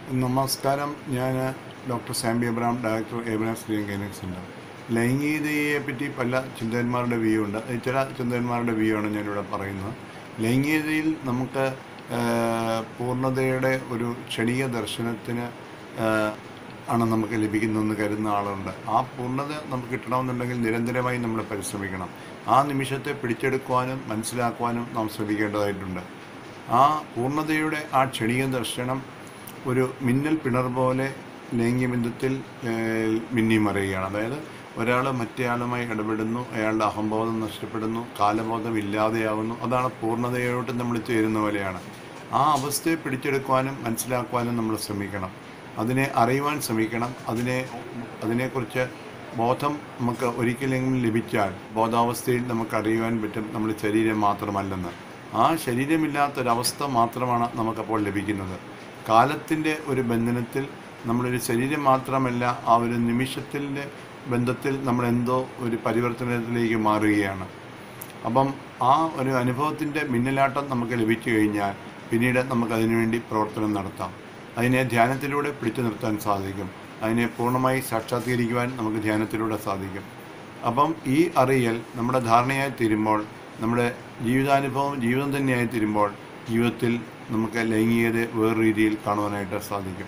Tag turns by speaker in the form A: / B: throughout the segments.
A: നമസ്കാരം ഞാൻ doctor Sambi Ebram director Ebram സ്ത്രീ ഗൈനക് സെൻ്റർ ലൈംഗികതയെ പറ്റി പല ചിന്തകന്മാരുടെ വ്യൂ ഉണ്ട് അത് ചില ചിന്തകന്മാരുടെ വ്യൂ ആണ് ഞാനിവിടെ പറയുന്നത് ലൈംഗികതയിൽ നമുക്ക് ആ, പൂർണ്ണതയുടെ ഒരു ക്ഷണിക ദർശനത്തിന് ആ, ആണ് നമുക്ക് ലഭിക്കുന്നതെന്ന് കരുതുന്ന ആളുണ്ട് ആ പൂർണ്ണത നമുക്ക് കിട്ടണമെന്നുണ്ടെങ്കിൽ നിരന്തരമായി നമ്മൾ പരിശ്രമിക്കണം ആ നിമിഷത്തെ പിടിച്ചെടുക്കുവാനും മനസ്സിലാക്കുവാനും നാം ശ്രമിക്കേണ്ടതായിട്ടുണ്ട് ആ പൂർണ്ണതയുടെ ആ ക്ഷണിക ദർശനം ഒരു മിന്നൽ പിണർ പോലെ ലൈംഗികബന്ധത്തിൽ ഏഹ്, മിന്നിമറയുകയാണ് അതായത് ഒരാൾ മറ്റേയാളുമായി ഇടപെടുന്നു അയാളുടെ അഹംബോധം നഷ്ടപ്പെടുന്നു കാലബോധം ഇല്ലാതെയാവുന്നു അതാണ് പൂർണ്ണതയോട്ട് നമ്മൾ ചേരുന്ന പോലെയാണ് ആ അവസ്ഥയെ പിടിച്ചെടുക്കുവാനും മനസ്സിലാക്കുവാനും നമ്മൾ ശ്രമിക്കണം അതിനെ അറിയുവാൻ ശ്രമിക്കണം അതിനെ അതിനെക്കുറിച്ച് ബോധം നമുക്ക് ഒരിക്കലെങ്കിലും ലഭിച്ചാൽ ബോധാവസ്ഥയിൽ നമുക്ക് അറിയുവാൻ പറ്റും നമ്മുടെ ശരീരം മാത്രമല്ലെന്ന് ആ ശരീരമില്ലാത്തൊരവസ്ഥ മാത്രമാണ് നമുക്കപ്പോൾ ലഭിക്കുന്നത് കാലത്തിൻ്റെ ഒരു ബന്ധനത്തിൽ നമ്മളൊരു ശരീരം മാത്രമല്ല ആ ഒരു നിമിഷത്തിൻ്റെ ബന്ധത്തിൽ നമ്മൾ എന്തോ ഒരു പരിവർത്തനത്തിലേക്ക് മാറുകയാണ് അപ്പം ആ ഒരു അനുഭവത്തിൻ്റെ മിന്നലാട്ടം നമുക്ക് ലഭിച്ചു കഴിഞ്ഞാൽ പിന്നീട് നമുക്ക് അതിനുവേണ്ടി പ്രവർത്തനം നടത്താം അതിനെ ധ്യാനത്തിലൂടെ പിടിച്ചു നിർത്താൻ സാധിക്കും അതിനെ പൂർണ്ണമായി സാക്ഷാത്കരിക്കുവാൻ നമുക്ക് ധ്യാനത്തിലൂടെ സാധിക്കും അപ്പം ഈ അറിയൽ നമ്മുടെ ധാരണയായി തീരുമ്പോൾ നമ്മുടെ ജീവിതാനുഭവം ജീവിതം തന്നെയായി തീരുമ്പോൾ ജീവിതത്തിൽ നമുക്ക് ലൈംഗികതയെ വേറെ രീതിയിൽ കാണുവാനായിട്ട് സാധിക്കും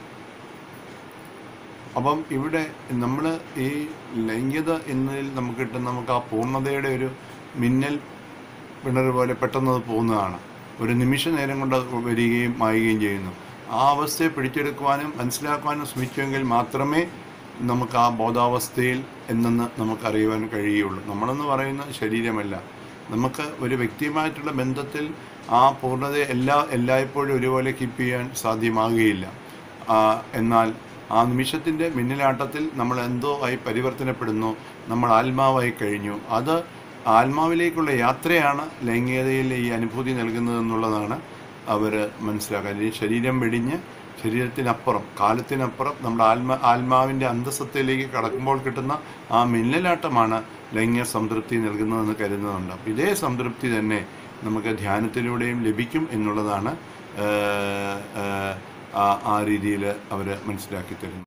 A: അപ്പം ഇവിടെ നമ്മൾ ഈ ലൈംഗികത എന്നതിൽ നമുക്ക് കിട്ടുന്ന നമുക്ക് ആ പൂർണ്ണതയുടെ ഒരു മിന്നൽ പിണർ പോലെ പെട്ടെന്ന് അത് പോകുന്നതാണ് ഒരു നിമിഷ നേരം കൊണ്ട് അത് വരികയും മായുകയും ചെയ്യുന്നു ആ അവസ്ഥയെ പിടിച്ചെടുക്കുവാനും മനസ്സിലാക്കുവാനും ശ്രമിച്ചുവെങ്കിൽ മാത്രമേ നമുക്ക് ആ ബോധാവസ്ഥയിൽ എന്നെന്ന് നമുക്കറിയുവാൻ കഴിയുള്ളൂ നമ്മളെന്ന് പറയുന്ന ശരീരമല്ല നമുക്ക് ഒരു വ്യക്തിയുമായിട്ടുള്ള ബന്ധത്തിൽ ആ പൂർണ്ണതയെ എല്ലാ എല്ലായ്പ്പോഴും ഒരുപോലെ കീപ്പ് ചെയ്യാൻ സാധ്യമാകുകയില്ല ആ, എന്നാൽ ആ നിമിഷത്തിൻ്റെ മിന്നലാട്ടത്തിൽ നമ്മൾ എന്തോ ആയി പരിവർത്തനപ്പെടുന്നു നമ്മൾ ആത്മാവായി കഴിഞ്ഞു അത് ആത്മാവിലേക്കുള്ള യാത്രയാണ് ലൈംഗികതയിൽ ഈ അനുഭൂതി നൽകുന്നതെന്നുള്ളതാണ് അവർ മനസ്സിലാക്കുക ഈ ശരീരം വെടിഞ്ഞ് ശരീരത്തിനപ്പുറം കാലത്തിനപ്പുറം നമ്മുടെ ആത്മ ആത്മാവിൻ്റെ അന്തസ്സത്തിലേക്ക് കടക്കുമ്പോൾ കിട്ടുന്ന ആ മിന്നലാട്ടമാണ് ലൈംഗിക സംതൃപ്തി നൽകുന്നതെന്ന് കരുതുന്നുണ്ട് അപ്പോൾ ഇതേ സംതൃപ്തി തന്നെ നമുക്ക് ധ്യാനത്തിലൂടെയും ലഭിക്കും എന്നുള്ളതാണ് ഏഹ്, ഏഹ്, ആ- ആ രീതിയിൽ അവർ മനസ്സിലാക്കി തരുന്നത്